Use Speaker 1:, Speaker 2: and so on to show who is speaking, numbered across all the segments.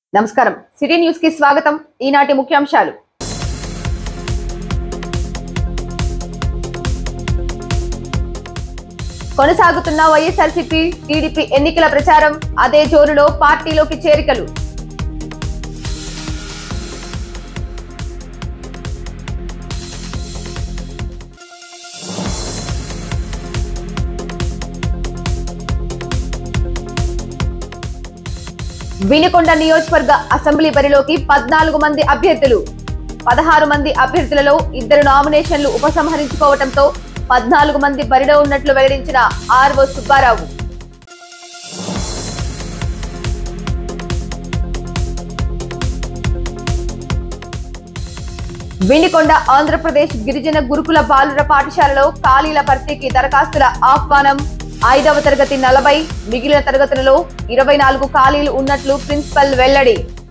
Speaker 1: నమస్కారం city news కి స్వాగతం ఈనాటి ముఖ్యాంశాలు కొనసాగుతున్న వైఎస్ఆర్సీపీ టీడీపీ ఎన్నికల ప్రచారం అదే జోరులో పార్టీలోకి చేరికలు వినుకొండ నియోజకవర్గ అసెంబ్లీ బరిలోకి పద్నాలుగు మంది అభ్యర్థులు పదహారు మంది అభ్యర్థులలో ఇద్దరు నామినేషన్లు ఉపసంహరించుకోవడంతో పద్నాలుగు మంది బరిలో ఉన్నట్లు వెల్లడించిన ఆర్ఓ సుబ్బారావు వినికొండ ఆంధ్రప్రదేశ్ గిరిజన గురుకుల బాలుర పాఠశాలలో ఖాళీల భర్తీకి దరఖాస్తుల ఆహ్వానం ఐదవ తరగతి నలభై మిగిలిన తరగతులలో ఇరవై నాలుగు ఖాళీలు ఉన్నట్లు ప్రిన్సిపల్ వెల్లడి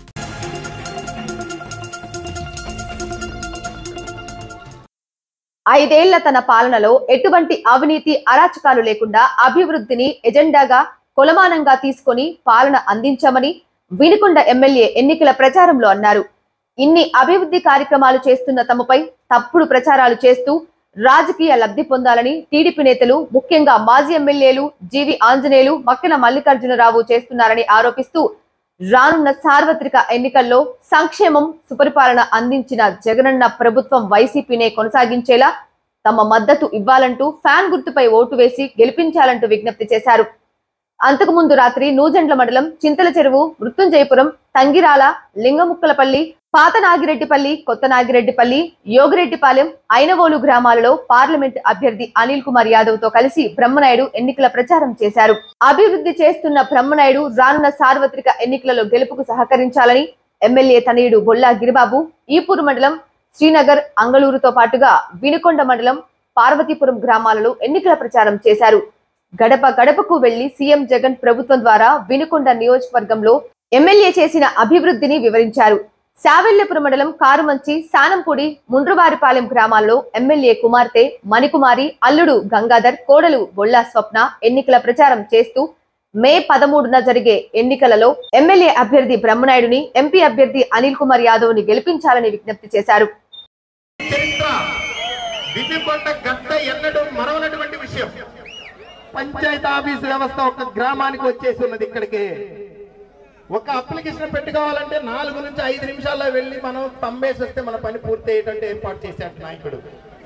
Speaker 1: ఐదేళ్ల తన పాలనలో ఎటువంటి అవినీతి అరాచకాలు లేకుండా అభివృద్ధిని ఎజెండాగా కొలమానంగా తీసుకొని పాలన అందించామని వినుకొండ ఎమ్మెల్యే ఎన్నికల ప్రచారంలో అన్నారు ఇన్ని అభివృద్ధి కార్యక్రమాలు చేస్తున్న తమపై తప్పుడు ప్రచారాలు చేస్తూ రాజకీయ లబ్ధి పొందాలని టీడీపీ నేతలు ముఖ్యంగా మాజీ ఎమ్మెల్యేలు జీవి ఆంజనేయులు మక్కిన మల్లికార్జునరావు చేస్తున్నారని ఆరోపిస్తూ రానున్న సార్వత్రిక ఎన్నికల్లో సంక్షేమం సుపరిపాలన అందించిన జగనన్న ప్రభుత్వం వైసీపీనే కొనసాగించేలా తమ మద్దతు ఇవ్వాలంటూ ఫ్యాన్ గుర్తుపై ఓటు వేసి గెలిపించాలంటూ విజ్ఞప్తి చేశారు అంతకుముందు రాత్రి నూజెండ్ల మండలం చింతల చెరువు మృత్యుంజయపురం తంగిరాల లింగముక్కలపల్లి పాత నాగిరెడ్డిపల్లి కొత్త నాగిరెడ్డిపల్లి యోగిరెడ్డిపాలెం ఐనవోలు గ్రామాలలో పార్లమెంట్ అభ్యర్థి అనిల్ కుమార్ యాదవ్ తో కలిసి బ్రహ్మనాయుడు ఎన్నికల ప్రచారం చేశారు అభివృద్ధి చేస్తున్న బ్రహ్మనాయుడు రానున్న సార్వత్రిక ఎన్నికలలో గెలుపుకు సహకరించాలని ఎమ్మెల్యే తనయుడు బొల్లా గిరిబాబు ఈపూరు మండలం శ్రీనగర్ అంగళూరుతో పాటుగా వినుకొండ మండలం పార్వతీపురం గ్రామాలలో ఎన్నికల ప్రచారం చేశారు గడప గడపకు వెళ్లి సీఎం జగన్ ప్రభుత్వం ద్వారా వినుకొండ నియోజకవర్గంలో ఎమ్మెల్యే చేసిన అభివృద్ధిని వివరించారు శావెల్యపురం మండలం కారుమంచి సానంపూడి ముండ్రువారిపాలెం గ్రామాల్లో ఎమ్మెల్యే కుమార్తె మణికుమారి అల్లుడు గంగాధర్ కోడలు బొల్లా స్వప్న ఎన్నికల ప్రచారం చేస్తూ మే పదమూడున జరిగే ఎన్నికలలో ఎమ్మెల్యే అభ్యర్థి బ్రహ్మనాయుడుని ఎంపీ అభ్యర్థి అనిల్ కుమార్ యాదవ్ ని గెలిపించాలని విజ్ఞప్తి చేశారు
Speaker 2: చరిత్ర వినుకొండ గడ్డ ఎన్నడూ మరవనటువంటి విషయం పంచాయతీ ఆఫీస్ వ్యవస్థ ఒక గ్రామానికి వచ్చేసి ఉన్నది ఇక్కడికి ఒక అప్లికేషన్ పెట్టుకోవాలంటే నాలుగు నుంచి ఐదు నిమిషాల్లో వెళ్ళి మనం తంబేసి వస్తే మన పని పూర్తి అయ్యేటట్టు ఏర్పాటు చేశాడు నాయకుడు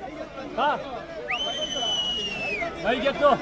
Speaker 3: బైకెత్తు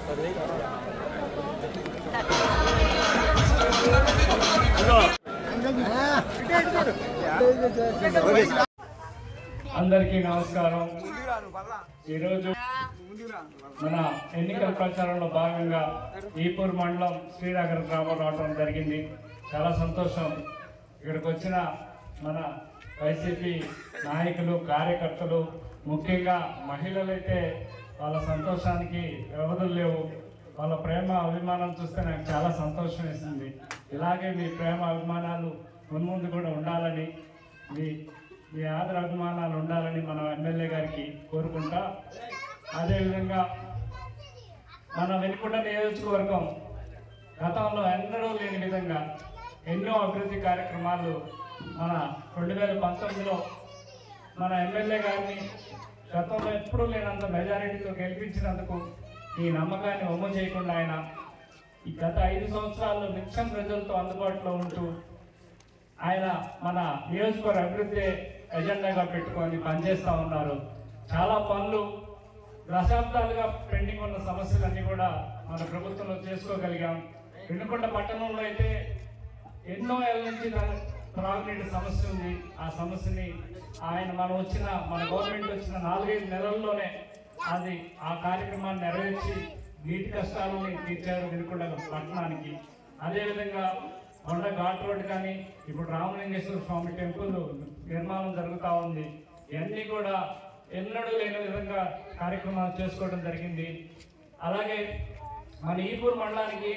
Speaker 3: అందరికీ నమస్కారం ఈరోజు మన ఎన్నికల ప్రచారంలో భాగంగా ఈపూర్ మండలం శ్రీనగర్ గ్రామం రావడం జరిగింది చాలా సంతోషం ఇక్కడికి వచ్చిన మన వైసీపీ నాయకులు కార్యకర్తలు ముఖ్యంగా మహిళలైతే వాళ్ళ సంతోషానికి వ్యవధులు లేవు వాళ్ళ ప్రేమ అభిమానం చూస్తే నాకు చాలా సంతోషం వేసింది ఇలాగే మీ ప్రేమ అభిమానాలు మున్ముందు కూడా ఉండాలని మీ మీ ఆదర అభిమానాలు ఉండాలని మన ఎమ్మెల్యే గారికి కోరుకుంటా అదేవిధంగా మన వెనుకొండ నియోజకవర్గం గతంలో ఎన్నడూ లేని విధంగా ఎన్నో అభివృద్ధి కార్యక్రమాలు మన రెండు వేల పంతొమ్మిదిలో మన ఎమ్మెల్యే గారిని గతంలో ఎప్పుడూ లేనంత మెజారిటీతో గెలిపించినందుకు ఈ నమ్మకాన్ని ఒమ్ము చేయకుండా ఆయన ఈ గత ఐదు సంవత్సరాల్లో నిత్యం ప్రజలతో అందుబాటులో ఉంటూ ఆయన మన నియోజకవర్గ అభివృద్ధి ఎజెండాగా పెట్టుకొని పనిచేస్తూ ఉన్నారు చాలా పనులు దశాబ్దాలుగా పెండింగ్ ఉన్న సమస్యలన్నీ కూడా మన ప్రభుత్వంలో చేసుకోగలిగాం వినుకొండ పట్టణంలో అయితే ఎన్నో ఏళ్ళ నుంచి దా- త్రాగునీటి సమస్య ఉంది ఆ సమస్యని ఆయన మనం వచ్చిన మన గవర్నమెంట్ వచ్చిన నాలుగైదు నెలల్లోనే అది ఆ కార్యక్రమాన్ని నెరవేర్చి నీటి కష్టాలని తీర్చారు వినుకొండ పట్టణానికి అదేవిధంగా కొండ ఘాట్ రోడ్ కానీ ఇప్పుడు రామలింగేశ్వర స్వామి టెంపుల్ నిర్మాణం జరుగుతూ ఉంది ఇవన్నీ కూడా ఎన్నడూ లేని విధంగా కార్యక్రమాలు చేసుకోవడం జరిగింది అలాగే మన ఈపూర్ మండలానికి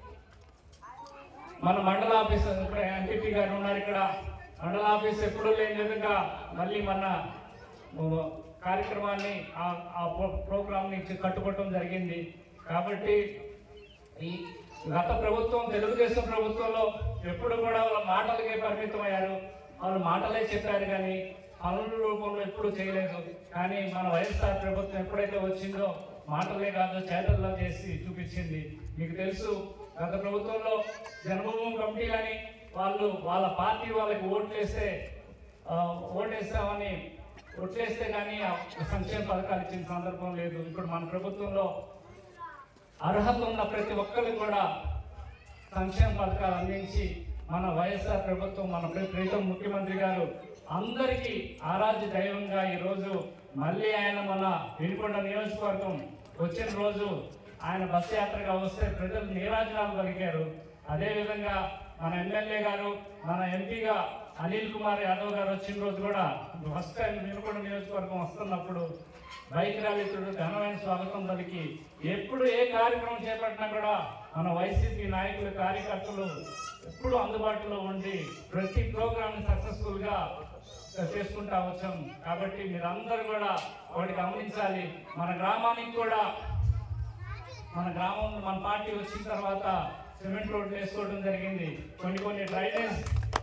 Speaker 3: మన మండల ఆఫీస్ ఇక్కడ ఎంపీపీ గారు ఉన్నారు ఇక్కడ మండల ఆఫీస్ ఎప్పుడూ లేని విధంగా మళ్ళీ మన ఓ, కార్యక్రమాన్ని ఆ- ఆ ప్రో- ప్రోగ్రామ్ని కట్టుకోవటం జరిగింది కాబట్టి ఈ గత ప్రభుత్వం తెలుగుదేశం ప్రభుత్వంలో ఎప్పుడు కూడా వాళ్ళ మాటలకే పరిమితం అయ్యారు వాళ్ళు మాటలే చెప్పారు కానీ పనుల రూపంలో ఎప్పుడు చేయలేదు కానీ మన వైఎస్ఆర్ ప్రభుత్వం ఎప్పుడైతే వచ్చిందో మాటలే కాదు చేతల్లో చేసి చూపించింది మీకు తెలుసు గత ప్రభుత్వంలో జన్మభూమి కమిటీలని వాళ్ళు వాళ్ళ పార్టీ వాళ్ళకి ఓట్లు వేస్తే ఆ, ఓటేస్తామని ఓట్లేస్తే కానీ ఆ సంక్షేమ పథకాలు ఇచ్చిన సందర్భం లేదు ఇప్పుడు మన ప్రభుత్వంలో అర్హత ఉన్న ప్రతి ఒక్కరికి కూడా సంక్షేమ పథకాలు అందించి మన వైఎస్ఆర్ ప్రభుత్వం మన ప్రి- ప్రీతం ముఖ్యమంత్రి గారు అందరికీ ఆరాధ్య దైవంగా ఈరోజు మళ్ళీ ఆయన మన వినుకొండ నియోజకవర్గం వచ్చిన రోజు ఆయన బస్ యాత్రగా వస్తే ప్రజలు నీరాజనాలు పలికారు అదేవిధంగా మన ఎమ్మెల్యే గారు మన ఎంపీగా అనిల్ కుమార్ యాదవ్ గారు వచ్చిన రోజు కూడా ఫస్ట్ టైం వినుకొండ నియోజకవర్గం వస్తున్నప్పుడు బైక్ ర్యాలీతుడు ఘనమైన స్వాగతం పలికి ఎప్పుడు ఏ కార్యక్రమం చేపట్టినా కూడా మన వైసీపీ నాయకులు కార్యకర్తలు ఎప్పుడు అందుబాటులో ఉండి ప్రతి ప్రోగ్రామ్ సక్సెస్ఫుల్ గా చేసుకుంటా వచ్చాం కాబట్టి మీరందరూ కూడా ఒకటి గమనించాలి మన గ్రామానికి కూడా మన గ్రామం మన పార్టీ వచ్చిన తర్వాత సిమెంట్ రోడ్లు వేసుకోవడం జరిగింది కొన్ని కొన్ని డ్రైనేజ్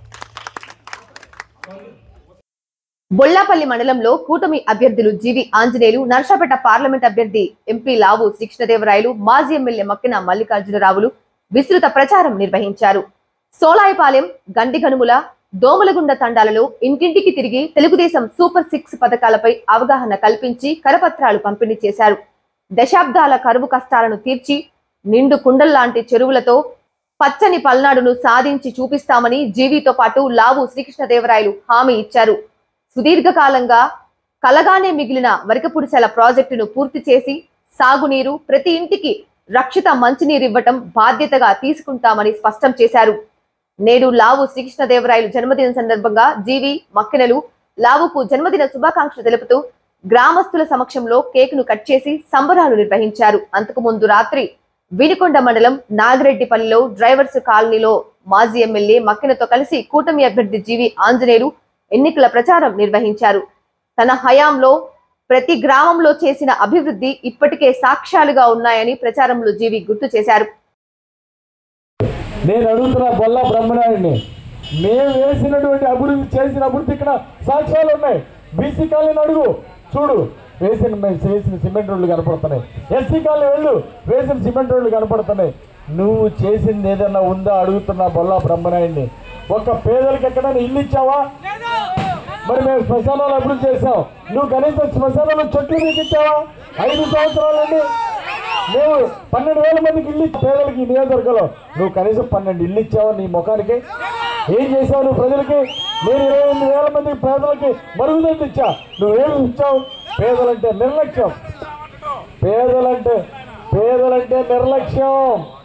Speaker 3: కొన్ని
Speaker 1: బొల్లాపల్లి మండలంలో కూటమి అభ్యర్థులు జీవి ఆంజనేయులు నర్సాపేట పార్లమెంట్ అభ్యర్థి ఎంపీ లావు శ్రీకృష్ణదేవరాయలు మాజీ ఎమ్మెల్యే మక్కిన మల్లికార్జునరావులు విస్తృత ప్రచారం నిర్వహించారు సోలాయిపాలెం గండిగనుముల దోమలగుండ తండాలలో ఇంటింటికి తిరిగి తెలుగుదేశం సూపర్ సిక్స్ పథకాలపై అవగాహన కల్పించి కరపత్రాలు పంపిణీ చేశారు దశాబ్దాల కరువు కష్టాలను తీర్చి నిండు కుండల్లాంటి చెరువులతో పచ్చని పల్నాడును సాధించి చూపిస్తామని జీవితో పాటు లావు శ్రీకృష్ణదేవరాయలు హామీ ఇచ్చారు సుదీర్ఘకాలంగా కలగానే మిగిలిన వరకపుడిసెల ప్రాజెక్టును పూర్తి చేసి సాగునీరు ప్రతి ఇంటికి రక్షిత మంచినీరు ఇవ్వటం బాధ్యతగా తీసుకుంటామని స్పష్టం చేశారు నేడు లావు శ్రీకృష్ణదేవరాయలు జన్మదిన సందర్భంగా జీవి మక్కెనలు లావుకు జన్మదిన శుభాకాంక్షలు తెలుపుతూ గ్రామస్తుల సమక్షంలో కేకును కట్ చేసి సంబరాలు నిర్వహించారు అంతకుముందు రాత్రి వినుకొండ మండలం నాగిరెడ్డిపల్లిలో డ్రైవర్స్ కాలనీలో మాజీ ఎమ్మెల్యే మక్కినతో కలిసి కూటమి అభ్యర్థి జీవి ఆంజనేయులు ఎన్నికల ప్రచారం నిర్వహించారు తన హయాంలో ప్రతి గ్రామంలో చేసిన అభివృద్ధి ఇప్పటికే సాక్ష్యాలుగా ఉన్నాయని ప్రచారంలో జీవి గుర్తు చేశారు
Speaker 4: నేను అడుగుతున్నా బొల్ల బ్రహ్మనాయుడిని మేము వేసినటువంటి అభివృద్ధి చేసిన అభివృద్ధి ఇక్కడ సాక్ష్యాలు ఉన్నాయి బీసీ కాలనీ అడుగు చూడు వేసిన మేము వేసిన సిమెంట్ రోడ్లు కనపడుతున్నాయి ఎస్సీ కాలనీ వెళ్ళు వేసిన సిమెంట్ రోడ్లు కనపడుతున్నాయి నువ్వు చేసింది ఏదన్నా ఉందా అడుగుతున్నా బొల్ల బ్రహ్మనాయుడిని ఒక పేదలకు ఎక్కడైనా ఇల్లు ఇచ్చావా మరి మేము శ్మశానాలు అభివృద్ధి చేసాం నువ్వు కనీసం శ్మశానంలో చెట్లు మీకు ఇచ్చావా ఐదు సంవత్సరాలండి మేము పన్నెండు వేల మందికి ఇల్లు ఇచ్చి- పేదలకి ఈ నియోజకవర్గంలో నువ్వు కనీసం పన్నెండు ఇల్లు ఇచ్చావా నీ ముఖానికి ఏం చేసావు నువ్వు ప్రజలకి నేను ఇరవై ఎనిమిది వేల మందికి పేదలకి మరుగుదొడ్లు ఇచ్చా నువ్వేమి ఇచ్చావు పేదలంటే నిర్లక్ష్యం పేదలంటే పేదలంటే నిర్లక్ష్యం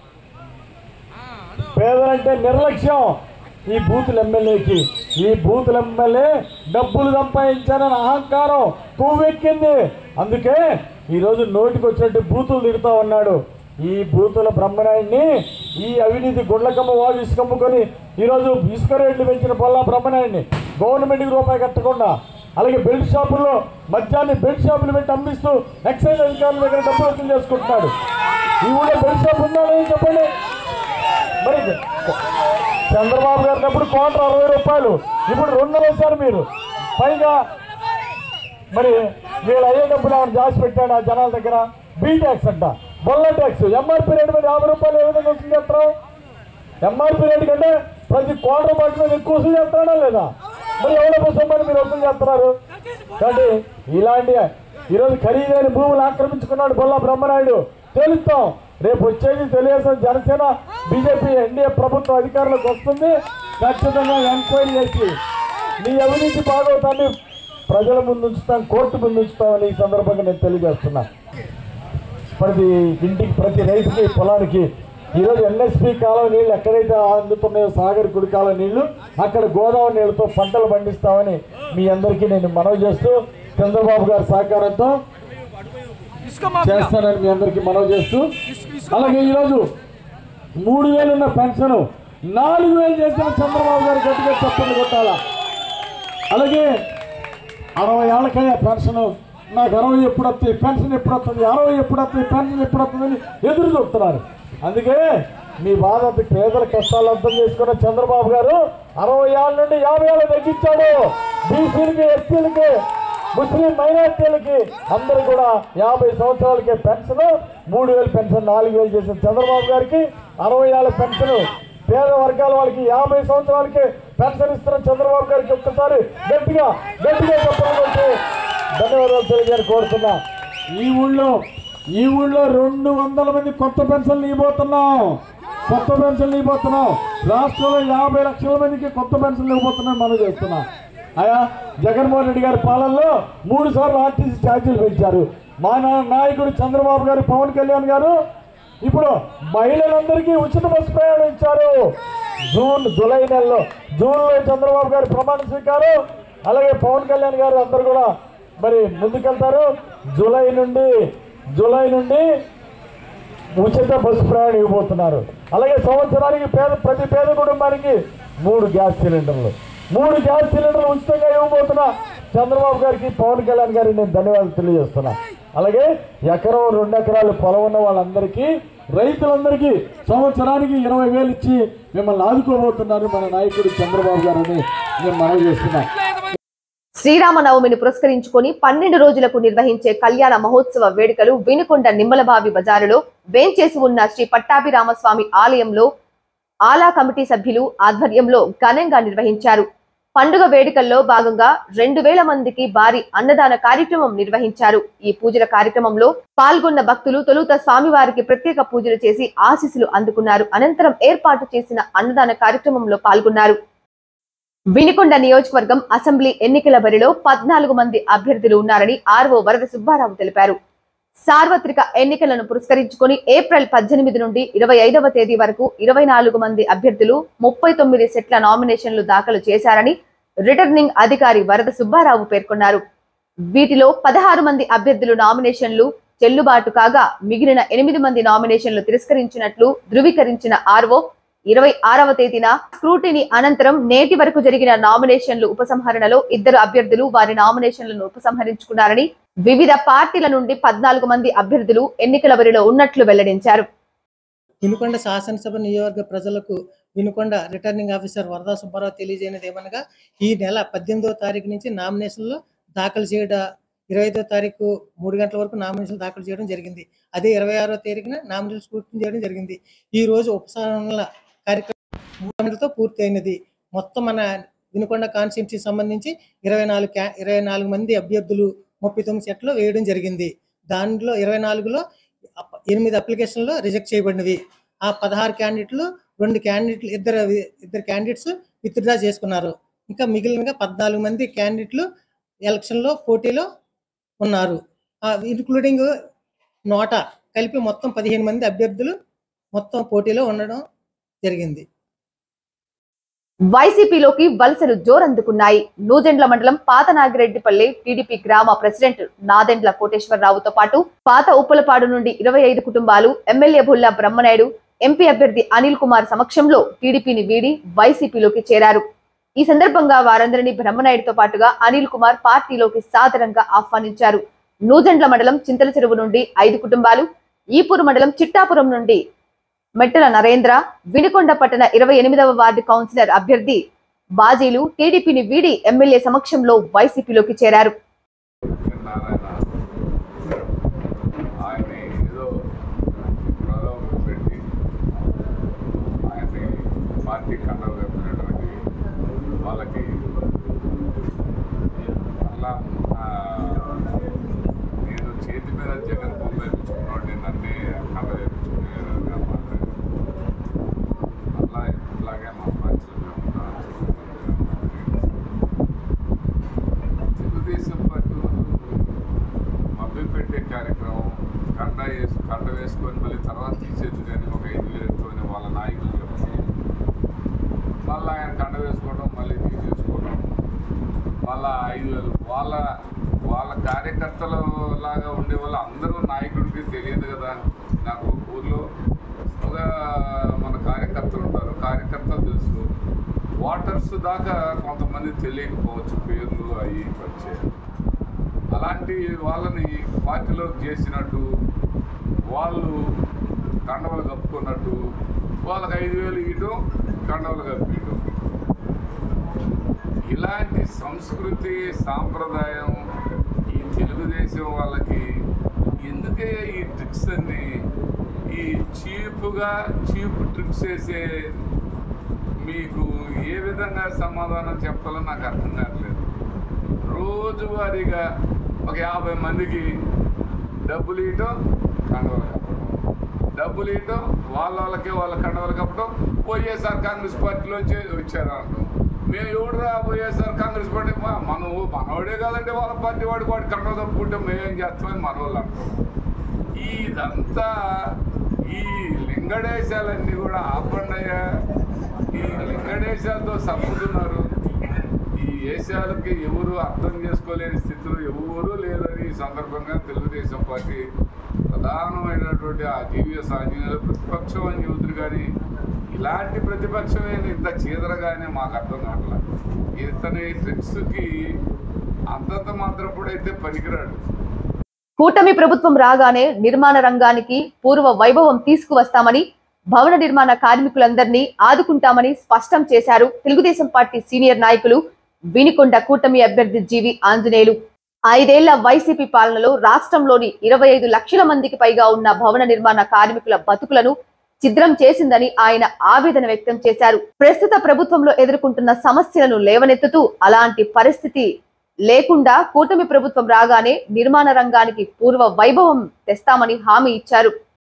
Speaker 4: పేదలంటే నిర్లక్ష్యం ఈ బూతుల ఎమ్మెల్యేకి ఈ బూతుల ఎమ్మెల్యే డబ్బులు సంపాదించానని అహంకారం కొవ్వెక్కింది అందుకే ఈరోజు నోటికి వచ్చినట్టు బూతులు తిడుతూ ఉన్నాడు ఈ బూతుల బ్రహ్మనాయుడిని ఈ అవినీతి గుడ్లకమ్మ వాళ్ళు ఇసుకమ్ముకొని ఈరోజు ఇసుక రేట్లు పెంచిన పొల్లా బ్రహ్మనాయుడిని గవర్నమెంట్కి రూపాయి కట్టకుండా అలాగే బెల్ట్ షాపుల్లో మద్యాన్ని బెల్ట్ షాపులు పెట్టి అమ్మిస్తూ ఎక్సైజ్ అధికారుల దగ్గర డబ్బులు వసూలు చేసుకుంటున్నాడు ఈ ఊళ్ళో బెల్ట్ షాప్ ఉందా లేదో చెప్పండి మరి చంద్రబాబు గారి అప్పుడు క్వార్టర్ అరవై రూపాయలు ఇప్పుడు రెండు వేశారు మీరు పైగా మరి వీళ్ళు అయ్యే డబ్బులు ఏమైనా జాసి పెట్టాడు ఆ జనాల దగ్గర బీ ట్యాక్స్ అంట బొల్ల ట్యాక్స్ ఎంఆర్పీ రేటు మీద యాభై రూపాయలు ఏ విధంగా వసూలు చేస్తాం ఎంఆర్పీ రేటు కంటే ప్రతి క్వార్టర్ బాటి మీద ఎక్కువ వసూలు చేస్తాడా లేదా మరి ఎవరి కోసం మరి మీరు వసూలు చేస్తున్నారు కాబట్టి ఇలాంటి ఈరోజు ఖరీదైన భూములు ఆక్రమించుకున్నాడు బొల్ల బ్రహ్మనాయుడు తెలుస్తాం రేపు వచ్చేది తెలుగుదేశం జనసేన బీజేపీ ఎన్డీఏ ప్రభుత్వం అధికారంలోకి వస్తుంది ఖచ్చితంగా ఎంక్వైరీ చేసి నీ అవినీతి భాగవతాన్ని ప్రజల ముందు ఉంచుతాం కోర్టు ముందు ఉంచుతామని ఈ సందర్భంగా నేను తెలియజేస్తున్నా ప్రతి ఇంటికి ప్రతి రైతుకి పొలానికి ఈరోజు ఎన్ఎస్పి కాలం నీళ్ళు ఎక్కడైతే అందుతున్నాయో సాగర్ కుడి కాలం నీళ్లు అక్కడ గోదావరి నీళ్ళతో పంటలు పండిస్తామని మీ అందరికీ నేను మనవి చేస్తూ చంద్రబాబు గారి సహకారంతో చేస్తానని మీ అందరికీ మనవి చేస్తూ అలాగే ఈరోజు మూడు వేలు ఉన్న పెన్షన్ నాలుగు వేలు చేసిన చంద్రబాబు గారు గట్టిగా చెప్పండి కొట్టాలా అలాగే అరవై ఏళ్ళకయ్యా పెన్షన్ నాకు అరవై ఎప్పుడు వస్తుంది పెన్షన్ ఎప్పుడు వస్తుంది అరవై ఎప్పుడు వస్తుంది పెన్షన్ ఎప్పుడు వస్తుంది అని ఎదురు చూస్తున్నారు అందుకే మీ బాధ పేదల కష్టాలు అర్థం చేసుకున్న చంద్రబాబు గారు అరవై ఏళ్ళ నుండి యాభై ఏళ్ళు తగ్గించాడు బీసీలకి ఎస్సీలకి ముస్లిం మైనార్టీలకి అందరూ కూడా యాభై సంవత్సరాలకి పెన్షన్ మూడు వేలు పెన్షన్ నాలుగు వేలు చేసిన చంద్రబాబు గారికి అరవై ఏళ్ళ పెన్షన్ పేద వర్గాల వాళ్ళకి యాభై సంవత్సరాలకి పెన్షన్ ఇస్తున్న చంద్రబాబు గారికి ఒక్కసారి గట్టిగా గట్టిగా చెప్పడానికి ధన్యవాదాలు తెలియజేయాలని కోరుతున్నా ఈ ఊళ్ళో ఈ ఊళ్ళో రెండు వందల మంది కొత్త పెన్షన్లు ఇవ్వబోతున్నాం కొత్త పెన్షన్లు ఇవ్వబోతున్నాం రాష్ట్రంలో యాభై లక్షల మందికి కొత్త పెన్షన్లు ఇవ్వబోతున్నాం మనం చేస్తున్నాం అయా జగన్మోహన్ రెడ్డి గారి పాలనలో మూడు సార్లు ఆర్టీసీ ఛార్జీలు పెంచారు మా నా- నాయకుడు చంద్రబాబు గారు పవన్ కళ్యాణ్ గారు ఇప్పుడు మహిళలందరికీ ఉచిత బస్సు ప్రయాణం ఇచ్చారు జూన్ జూలై నెలలో జూన్లో చంద్రబాబు గారి ప్రమాణ స్వీకారం అలాగే పవన్ కళ్యాణ్ గారు అందరు కూడా మరి ముందుకెళ్తారు జూలై నుండి జూలై నుండి ఉచిత బస్సు ప్రయాణం ఇవ్వబోతున్నారు అలాగే సంవత్సరానికి పేద ప్రతి పేద కుటుంబానికి మూడు గ్యాస్ సిలిండర్లు మూడు గ్యాస్ సిలిండర్లు ఉచితంగా ఇవ్వబోతున్నా చంద్రబాబు గారికి పవన్ కళ్యాణ్ గారికి నేను ధన్యవాదాలు తెలియజేస్తున్నా అలాగే ఎకరం రెండు ఎకరాలు పొలం ఉన్న వాళ్ళందరికీ రైతులందరికీ సంవత్సరానికి ఇరవై వేలు ఇచ్చి మిమ్మల్ని ఆదుకోబోతున్నారు మన నాయకుడు చంద్రబాబు గారని నేను మనవి చేస్తున్నా
Speaker 1: శ్రీరామనవమిని పురస్కరించుకొని పన్నెండు రోజులకు నిర్వహించే కళ్యాణ మహోత్సవ వేడుకలు వినుకొండ నిమ్మలబావి బజారులో వేంచేసి ఉన్న శ్రీ పట్టాభిరామస్వామి ఆలయంలో ఆలా కమిటీ సభ్యులు ఆధ్వర్యంలో ఘనంగా నిర్వహించారు పండుగ వేడుకల్లో భాగంగా రెండు వేల మందికి భారీ అన్నదాన కార్యక్రమం నిర్వహించారు ఈ పూజల కార్యక్రమంలో పాల్గొన్న భక్తులు తొలుత స్వామివారికి ప్రత్యేక పూజలు చేసి ఆశీస్సులు అందుకున్నారు అనంతరం ఏర్పాటు చేసిన అన్నదాన కార్యక్రమంలో పాల్గొన్నారు వినికొండ నియోజకవర్గం అసెంబ్లీ ఎన్నికల బరిలో పద్నాలుగు మంది అభ్యర్థులు ఉన్నారని ఆర్ఓ వరద సుబ్బారావు తెలిపారు సార్వత్రిక ఎన్నికలను పురస్కరించుకొని ఏప్రిల్ పద్దెనిమిది నుండి ఇరవై ఐదవ తేదీ వరకు ఇరవై నాలుగు మంది అభ్యర్థులు ముప్పై తొమ్మిది సెట్ల నామినేషన్లు దాఖలు చేశారని రిటర్నింగ్ అధికారి వరద సుబ్బారావు పేర్కొన్నారు వీటిలో పదహారు మంది అభ్యర్థులు నామినేషన్లు చెల్లుబాటు కాగా మిగిలిన ఎనిమిది మంది నామినేషన్లు తిరస్కరించినట్లు ధృవీకరించిన ఆర్ఓ ఇరవై ఆరవ తేదీన స్క్రూటినీ అనంతరం నేటి వరకు జరిగిన నామినేషన్లు ఉపసంహరణలో ఇద్దరు అభ్యర్థులు వారి నామినేషన్లను ఉపసంహరించుకున్నారని వివిధ పార్టీల నుండి పద్నాలుగు మంది అభ్యర్థులు ఎన్నికల బరిలో ఉన్నట్లు వెల్లడించారు
Speaker 5: వినుకొండ శాసనసభ నియోజకవర్గ ప్రజలకు వినుకొండ రిటర్నింగ్ ఆఫీసర్ వరదా సుబ్బారావు తెలియజేయనిది ఏమనగా ఈ నెల పద్దెనిమిదవ తారీఖు నుంచి నామినేషన్లు దాఖలు చేయడం ఇరవై ఐదో తారీఖు మూడు గంటల వరకు నామినేషన్లు దాఖలు చేయడం జరిగింది అదే ఇరవై ఆరో తారీఖున నామినేషన్ పూర్తి చేయడం జరిగింది ఈ రోజు ఉపసంహరణల కార్యక్రమం మూడు గంటలతో పూర్తి అయినది మొత్తం మన వినుకొండ కాన్స్టిట్యూన్సీ సంబంధించి ఇరవై నాలుగు క్యా ఇరవై నాలుగు మంది అభ్యర్థులు ముప్పై తొమ్మిది సెట్లు వేయడం జరిగింది దాంట్లో ఇరవై నాలుగులో అప్ప- ఎనిమిది అప్లికేషన్లు రిజెక్ట్ చేయబడినవి ఆ పదహారు క్యాండిడేట్లు రెండు క్యాండిడేట్లు ఇద్దరు ఇద్దరు క్యాండిడేట్స్ విత్డ్రా చేసుకున్నారు ఇంకా మిగిలినగా పద్నాలుగు మంది క్యాండిడేట్లు ఎలక్షన్లో పోటీలో ఉన్నారు ఇంక్లూడింగ్ నోటా కలిపి మొత్తం పదిహేను మంది అభ్యర్థులు మొత్తం పోటీలో ఉండడం జరిగింది
Speaker 1: వైసీపీలోకి వలసలు జోరందుకున్నాయి నూజెండ్ల మండలం పాత నాగిరెడ్డిపల్లి టీడీపీ గ్రామ ప్రెసిడెంట్ నాదెండ్ల కోటేశ్వరరావుతో పాటు పాత ఉప్పలపాడు నుండి ఇరవై ఐదు కుటుంబాలు ఎమ్మెల్యే బుల్లా బ్రహ్మనాయుడు ఎంపీ అభ్యర్థి అనిల్ కుమార్ సమక్షంలో టీడీపీని వీడి వైసీపీలోకి చేరారు ఈ సందర్భంగా వారందరినీ బ్రహ్మనాయుడుతో పాటుగా అనిల్ కుమార్ పార్టీలోకి సాదరంగా ఆహ్వానించారు నూజెండ్ల మండలం చింతల చెరువు నుండి ఐదు కుటుంబాలు ఈపూరు మండలం చిట్టాపురం నుండి మెట్టల నరేంద్ర వినుకొండ పట్టణ ఇరవై ఎనిమిదవ వార్డు కౌన్సిలర్ అభ్యర్థి బాజీలు టీడీపీని వీడి ఎమ్మెల్యే సమక్షంలో వైసీపీలోకి చేరారు
Speaker 6: నారాయణ ఆయన్ని ఏదో ప్రలోభం పెట్టి ఆయన్ని పార్టీ కండలు కప్పినటువంటి వాళ్ళకి అలా ఆ, నేను చేతి మీద జగన్ బొమ్మ వేయించుకున్నాడు నన్నే కండ వేయించుకునేలాగా మాట్లాడాను అలా ఇట్లాగే మా పార్టీలో తెలుగుదేశం పార్టీ వాళ్ళు మభ్య పెట్టే కార్యక్రమం కండ వేసి కండ వేసుకొని మళ్ళీ తర్వాత తీసేది కానీ ఒక ఐదు వేలతోనే వాళ్ళ నాయకులు చెప్తే మళ్ళీ ఆయన కండ వేసుకోవడం మళ్ళీ తీసేసుకోవడం మళ్ళా ఐదు వేలు వాళ్ళ వాళ్ళ కార్యకర్తలు లాగా ఉండే వాళ్ళు అందరూ నాయకుడికి తెలియదు కదా నాకు ఊర్లో ఒక మన కార్యకర్తలు ఉంటారు కార్యకర్తలు తెలుసు వాటర్స్ దాకా కొంతమంది తెలియకపోవచ్చు పేర్లు అవి పరిచయం అలాంటి వాళ్ళని పార్టీలో చేసినట్టు వాళ్ళు కండవలు కప్పుకున్నట్టు వాళ్ళకి ఐదు వేలు ఇవ్వటం కండవలు కప్పియటం ఇలాంటి సంస్కృతి సాంప్రదాయం ఈ తెలుగుదేశం వాళ్ళకి ఎందుకే ఈ ట్రిక్స్ అన్ని ఈ చీపుగా చీప్ ట్రిక్స్ వేసే మీకు ఏ విధంగా సమాధానం చెప్పాలో నాకు అర్థం కావట్లేదు రోజువారీగా ఒక యాభై మందికి డబ్బులు ఇవ్వటం కండవలు కప్పడం డబ్బులు ఇవ్వటం వాళ్ళ వాళ్ళకే వాళ్ళ కండవలు కప్పడం వైఎస్ఆర్ కాంగ్రెస్ పార్టీలోంచి వచ్చారు అంటాం మేము ఎవడురా వైఎస్ఆర్ కాంగ్రెస్ పార్టీ మా- మనం మనవాడే కాదంటే వాళ్ళ పార్టీ వాడికి వాడి కండవ తప్పుకుంటే మేమేం చేస్తామని మన వాళ్ళు అంటాం ఇదంతా ఈ లింగడేశాలన్నీ కూడా ఆపండయ్యా ఈ లింగడేశాలతో సంపుతున్నారు ఈ దేశాలకి ఎవరు అర్థం చేసుకోలేని స్థితిలో ఎవరూ లేదని ఈ సందర్భంగా తెలుగుదేశం పార్టీ ప్రధానమైనటువంటి ఆ జీవీఎస్ ఆంజనేయులు ప్రతిపక్షం అని చెబుతురు కానీ ఇలాంటి ప్రతిపక్షమే ఇంత చీదరగానే మాకు అర్థం కావట్లేదు ఇతని ట్రిక్స్కి అంతంత మాత్రప్పుడైతే పనికిరాడు
Speaker 1: కూటమి ప్రభుత్వం రాగానే నిర్మాణ రంగానికి పూర్వ వైభవం తీసుకువస్తామని భవన నిర్మాణ కార్మికులందరినీ ఆదుకుంటామని స్పష్టం చేశారు తెలుగుదేశం పార్టీ సీనియర్ నాయకులు వినికొండ కూటమి అభ్యర్థి జీవి ఆంజనేయులు ఐదేళ్ల వైసీపీ పాలనలో రాష్ట్రంలోని ఇరవై ఐదు లక్షల మందికి పైగా ఉన్న భవన నిర్మాణ కార్మికుల బతుకులను ఛిద్రం చేసిందని ఆయన ఆవేదన వ్యక్తం చేశారు ప్రస్తుత ప్రభుత్వంలో ఎదుర్కొంటున్న సమస్యలను లేవనెత్తుతూ అలాంటి పరిస్థితి లేకుండా కూటమి ప్రభుత్వం రాగానే నిర్మాణ రంగానికి పూర్వ వైభవం తెస్తామని హామీ ఇచ్చారు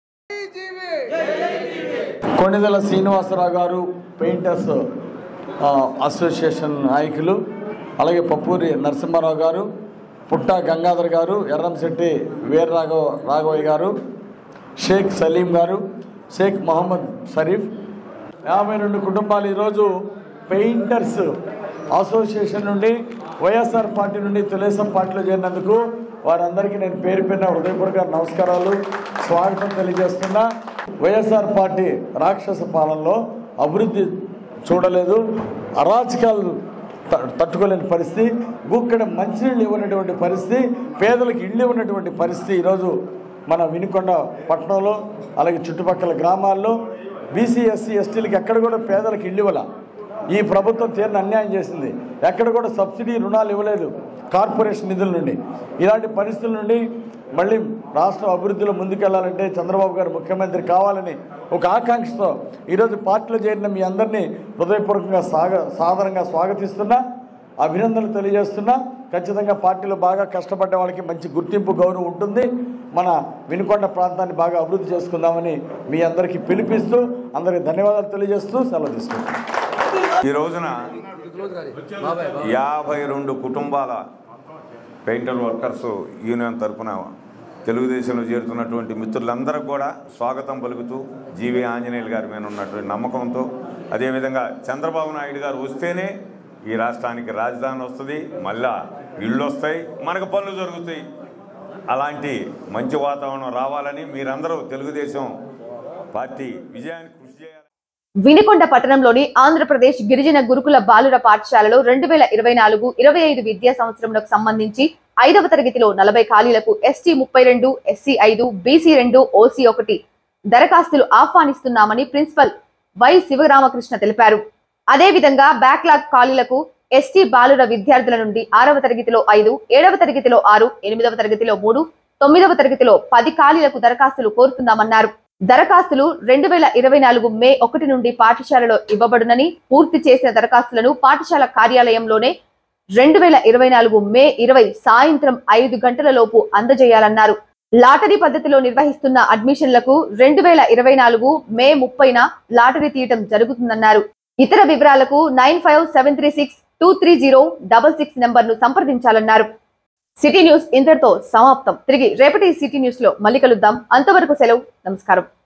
Speaker 4: కొణిదెల శ్రీనివాసరావు గారు పెయింటర్స్ ఆ, అసోసియేషన్ నాయకులు అలాగే పప్పూరి నరసింహారావు గారు పుట్ట గంగాధర్ గారు ఎర్రంశెట్టి వీర రాఘవ రాఘవయ్య గారు షేక్ సలీం గారు షేక్ మొహమ్మద్ షరీఫ్ యాభై రెండు కుటుంబాలు ఈరోజు పెయింటర్స్ అసోసియేషన్ నుండి వైఎస్ఆర్ పార్టీ నుండి తెలుగుదేశం పార్టీలో చేరినందుకు వారందరికీ నేను పేరు పేరున హృదయపూర్వక నమస్కారాలు స్వాగతం తెలియజేస్తున్నా వైఎస్ఆర్ పార్టీ రాక్షస పాలనలో అభివృద్ధి చూడలేదు అరాచకాలు త- తట్టుకోలేని పరిస్థితి గుక్కడ మంచినీళ్ళు ఇవ్వనటువంటి పరిస్థితి పేదలకు ఇళ్ళు ఇవ్వనటువంటి పరిస్థితి ఈరోజు మన వినుకొండ పట్టణంలో అలాగే చుట్టుపక్కల గ్రామాల్లో బీసీ ఎస్సీ ఎస్టీలకు ఎక్కడ కూడా పేదలకు ఇళ్ళు ఇవ్వాల ఈ ప్రభుత్వం తీరిన అన్యాయం చేసింది ఎక్కడ కూడా సబ్సిడీ రుణాలు ఇవ్వలేదు కార్పొరేషన్ నిధుల నుండి ఇలాంటి పరిస్థితుల నుండి మళ్ళీ రాష్ట్రం అభివృద్ధిలో ముందుకెళ్లాలంటే చంద్రబాబు గారు ముఖ్యమంత్రి కావాలని ఒక ఆకాంక్షతో ఈరోజు పార్టీలో చేరిన మీ అందరినీ హృదయపూర్వకంగా సాగ సాధారణంగా స్వాగతిస్తున్నా అభినందనలు తెలియజేస్తున్నా ఖచ్చితంగా పార్టీలో బాగా కష్టపడ్డ వాళ్ళకి మంచి గుర్తింపు గౌరవం ఉంటుంది మన వినుకొండ ప్రాంతాన్ని బాగా అభివృద్ధి చేసుకుందామని మీ అందరికీ పిలిపిస్తూ అందరికీ ధన్యవాదాలు తెలియజేస్తూ సెలవు తీసుకుంటాం
Speaker 7: ఈ రోజున యాభై రెండు కుటుంబాల పెయింటర్ వర్కర్స్ యూనియన్ తరపున తెలుగుదేశంలో చేరుతున్నటువంటి మిత్రులందరూ కూడా స్వాగతం పలుకుతూ జీవి ఆంజనేయులు గారి మీద ఉన్నటువంటి నమ్మకంతో అదేవిధంగా చంద్రబాబు నాయుడు గారు వస్తేనే ఈ రాష్ట్రానికి రాజధాని వస్తుంది మళ్ళా ఇళ్ళు వస్తాయి మనకు పనులు జరుగుతాయి అలాంటి మంచి వాతావరణం రావాలని మీరందరూ తెలుగుదేశం పార్టీ విజయానికి కృషి చేయాలి
Speaker 1: వినుకొండ పట్టణంలోని ఆంధ్రప్రదేశ్ గిరిజన గురుకుల బాలుర పాఠశాలలో రెండు వేల ఇరవై నాలుగు ఇరవై ఐదు విద్యా సంవత్సరంకు సంబంధించి ఐదవ తరగతిలో నలభై ఖాళీలకు ఎస్టీ ముప్పై రెండు ఎస్సీ ఐదు బీసీ రెండు ఓసీ ఒకటి దరఖాస్తులు ఆహ్వానిస్తున్నామని ప్రిన్సిపల్ వై శివరామకృష్ణ తెలిపారు అదేవిధంగా బ్యాక్లాగ్ ఖాళీలకు ఎస్టీ బాలుర విద్యార్థుల నుండి ఆరవ తరగతిలో ఐదు ఏడవ తరగతిలో ఆరు ఎనిమిదవ తరగతిలో మూడు తొమ్మిదవ తరగతిలో పది ఖాళీలకు దరఖాస్తులు కోరుతున్నామన్నారు దరఖాస్తులు రెండు వేల ఇరవై నాలుగు మే ఒకటి నుండి పాఠశాలలో ఇవ్వబడునని పూర్తి చేసిన దరఖాస్తులను పాఠశాల కార్యాలయంలోనే రెండు వేల ఇరవై నాలుగు మే ఇరవై సాయంత్రం ఐదు గంటల లోపు అందజేయాలన్నారు లాటరీ పద్ధతిలో నిర్వహిస్తున్న అడ్మిషన్లకు రెండు వేల ఇరవై నాలుగు మే ముప్పైన లాటరీ తీయటం జరుగుతుందన్నారు ఇతర వివరాలకు nine five seven three six two three zero double six number ను సంప్రదించాలన్నారు సిటీ న్యూస్ ఇంతటితో సమాప్తం తిరిగి రేపటి సిటీ న్యూస్ లో మళ్ళీ కలుద్దాం అంతవరకు సెలవు నమస్కారం